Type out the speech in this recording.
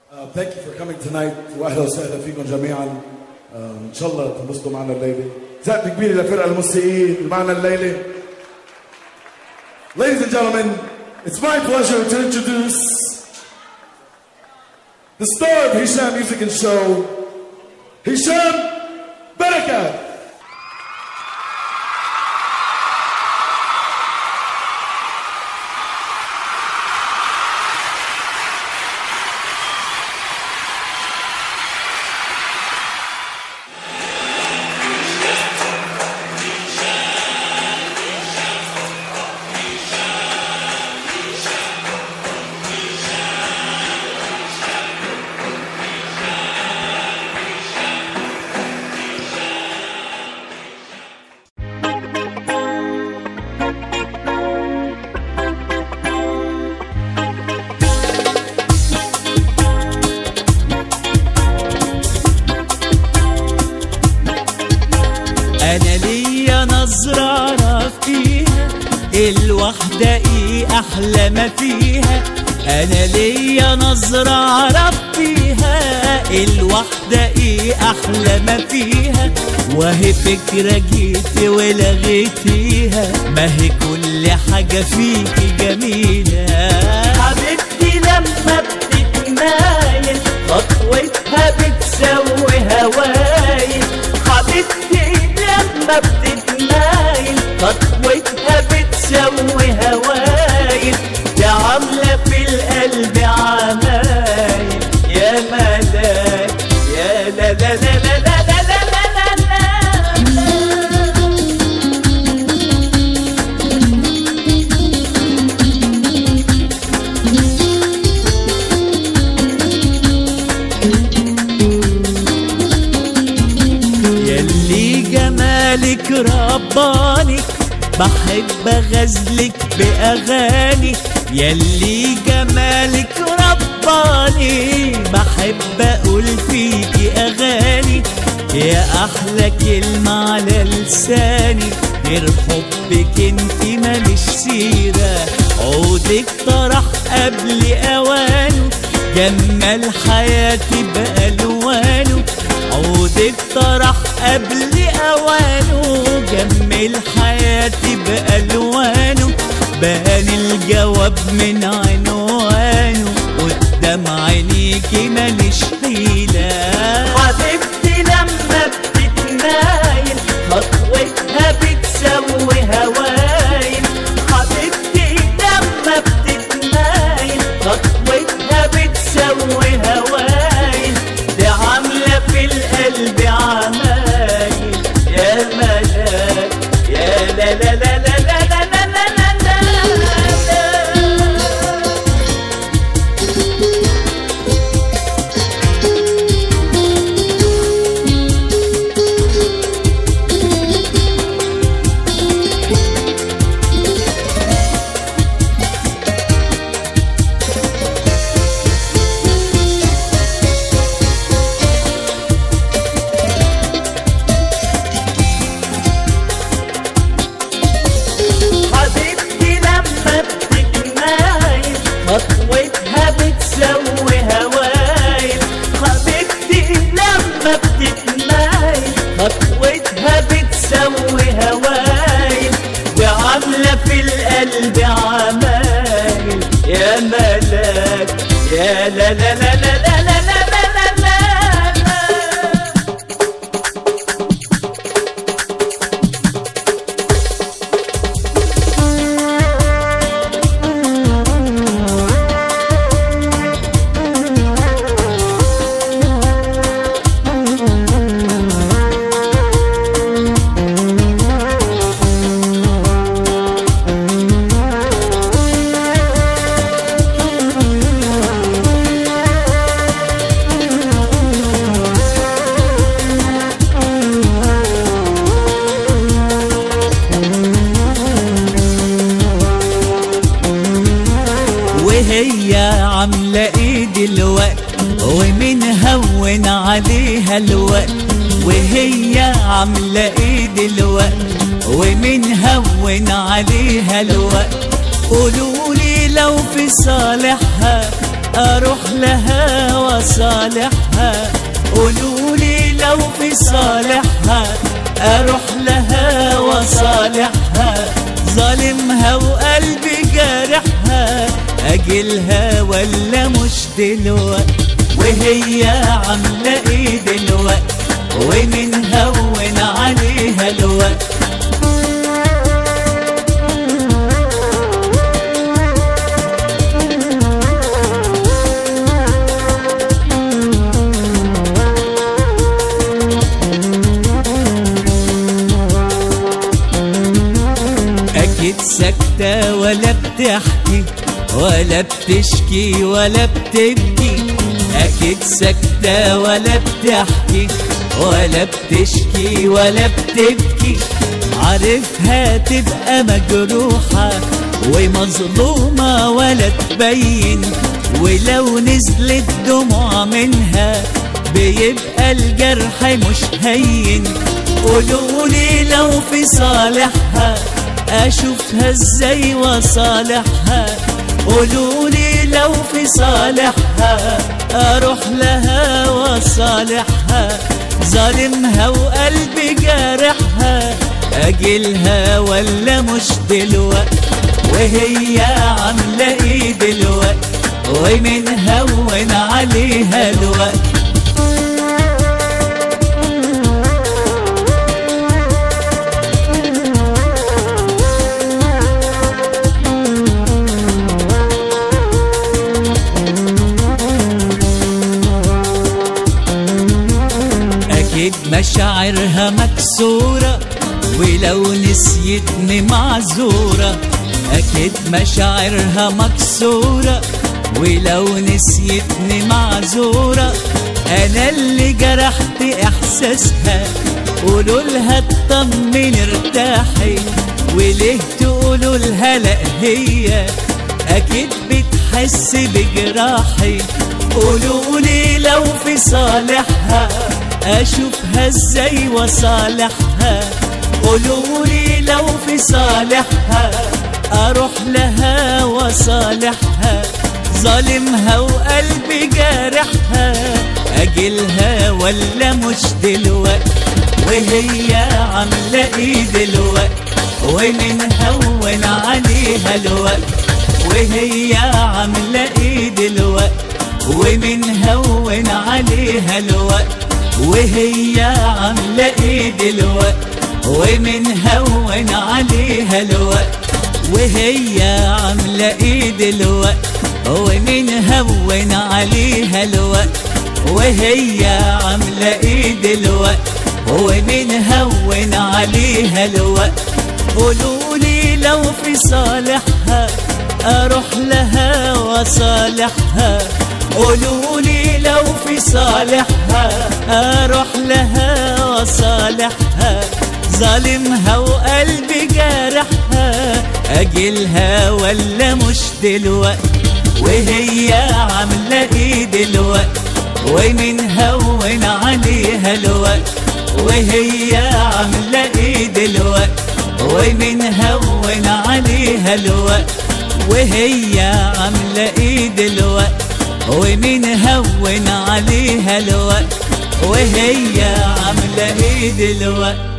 Uh, thank you for coming tonight واهلا وسهلا فيكم جميعا uh, ان شاء الله تنبسطوا معنا الليله زقف كبيره للفرقه الموسيقيين اللي معنا الليله Ladies and gentlemen, it's my pleasure to introduce the star of Hisham Music and Show, Hisham Barakat. انا ليا نظرة اعرف فيها الوحدة ايه احلى ما فيها انا ليا نظرة اعرف فيها الوحدة ايه احلى ما فيها وهي فكرة جيت ولغيتيها ما هي كل حاجة فيكي جميلة حبيبتي لما بتتمايل خطوتها بتسوي هوايل حبيبتي لما بتتمايل خطوتها بتسوي هوايل دي عاملة في القلب عمايل يا ملاك يا لا لا لا لا لا لا لا لا لا لا يلي جمالك رباني بحب اغزلك باغاني يلي جمالك رباني بحب اقول فيكي اغاني يا احلى كلمة على لساني غير حبك انت ماليش سيرة عودك طرح قبل اوانه جمال حياتي بألوانه عودك طرح قبل اوانه جمل حياتي بألوانه بان الجواب من عنوانه قدام عينيكي ماليش حيلة حبيبتي لما بتتمايل خطوتها بتسوي هوايل حبيبتي لما بتتمايل خطوتها بتسوي هوايل دي عاملة في القلب عمايل يا ملاك يا لا لا لا لا لا لا لا لا لا لا حبيبتي لما بتتمايل خطوتها بتسوي هوايل حبيبتي لما بتتمايل خطوتها بتسوي هوايل وعاملة في القلب عمايل يا ملاك يا لا لا لا لا لا لا لا لا لا لا وهي عاملة ايه دلوقت ومن هون عليها الوقت وهي عاملة ايه دلوقت ومن هون عليها الوقت قولولي لو في صالحها اروح لها وصالحها قولولي لو في صالحها اروح لها وصالحها ظالمها وقلبي جارحها اجيلها ولا مش دلوقت وهي عامله ايه دلوقت ومن هون عليها الوقت أكيد ساكتة ولا بتحكي ولا بتشكي ولا بتبكي أكيد ساكتة ولا بتحكي ولا بتشكي ولا بتبكي عارفها تبقى مجروحة ومظلومة ولا تبين ولو نزلت دموع منها بيبقى الجرح مش هين قولولي لو في صالحها اشوفها ازاي وصالحها قولولي لو في صالحها اروح لها وصالحها ظالمها وقلبي جارحها اجيلها ولا مش دلوقت وهي عامله ايه دلوقت ومن هون عليها الوقت أكيد مشاعرها مكسورة ولو نسيتني معذورة أكيد مشاعرها مكسورة ولو نسيتني معذورة أنا اللي جرحت إحساسها قولوا لها اطمن ارتاحي وليه تقولوا لها لا هي أكيد بتحس بجراحي قولوا لي لو في صالحها اشوفها ازاي وصالحها قولوا لي لو في صالحها اروح لها وصالحها ظالمها وقلبي جارحها اجيلها ولا مش دلوقت وهي عامله ايه دلوقت ومن هون عليها الوقت وهي عامله ايه دلوقت ومن هون عليها الوقت وهي عاملة ايه دلوقت ومن هون عليها الوقت وهي عاملة ايه دلوقت ومن هون عليها الوقت وهي عاملة ايه دلوقت ومن هون عليها الوقت قولولي لو في صالحها اروح لها وصالحها قولولي لو في صالحها اروح لها وصالحها ظالمها وقلبي جارحها اجيلها ولا مش دلوقت وهي عامله ايه دلوقت ومن هون عليها الوقت وهي عامله ايه دلوقت ومن هون عليها الوقت وهي عامله ايه دلوقت ومن هون عليها الوقت وهي عامله ايه دلوقت